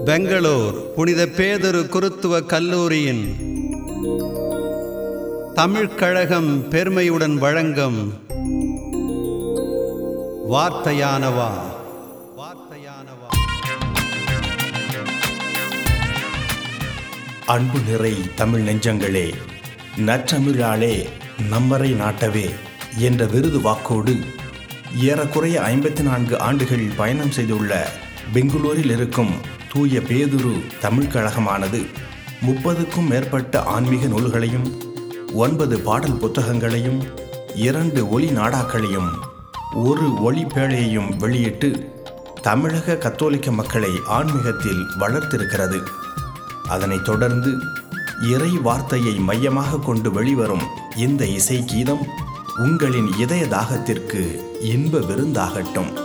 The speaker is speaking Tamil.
பெங்களூர் புனித பேதொரு குருத்துவ கல்லூரியின் தமிழ்க் கழகம் பெருமையுடன் வழங்கும் வார்த்தையானவா வார்த்தையானவா அன்பு நிறை தமிழ் நெஞ்சங்களே நற்றமிழாளே நம்மரை நாட்டவே என்ற விருது வாக்கோடு ஏறக்குறைய ஐம்பத்தி நான்கு ஆண்டுகள் பயணம் செய்துள்ள பெங்களூரில் இருக்கும் தூய பேதுரு தமிழ்க் கழகமானது முப்பதுக்கும் மேற்பட்ட ஆன்மீக நூல்களையும் ஒன்பது பாடல் புத்தகங்களையும் இரண்டு ஒலி நாடாக்களையும் ஒரு ஒளி பேழையையும் வெளியிட்டு தமிழக கத்தோலிக்க மக்களை ஆன்மீகத்தில் வளர்த்திருக்கிறது அதனைத் தொடர்ந்து இறை வார்த்தையை மையமாக கொண்டு வெளிவரும் இந்த இசை கீதம் உங்களின் இதய தாகத்திற்கு இன்ப விருந்தாகட்டும்